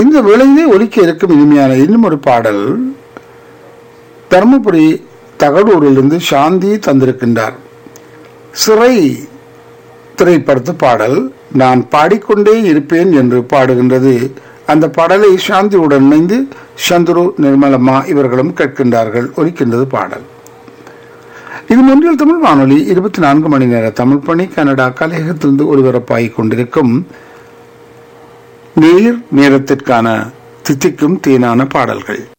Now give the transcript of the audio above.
இந்த வேளையிலே ஒலிக்க இருக்கும் இனிமையான இன்னும் ஒரு பாடல் தருமபுரி தகடூரிலிருந்து சாந்தி தந்திருக்கின்றார் சிறை திரைப்படத்து பாடல் நான் பாடிக்கொண்டே இருப்பேன் என்று பாடுகின்றது அந்த பாடலை சாந்தியுடன் இணைந்து சந்துரு நிர்மலம்மா இவர்களும் கேட்கின்றார்கள் ஒலிக்கின்றது பாடல் இது முன்றில் தமிழ் வானொலி இருபத்தி நான்கு மணி நேர தமிழ் பணி கனடா கலையகத்திலிருந்து ஒருவரப்பாகிக் கொண்டிருக்கும் நீர் நேரத்திற்கான தித்திக்கும் தேனான பாடல்கள்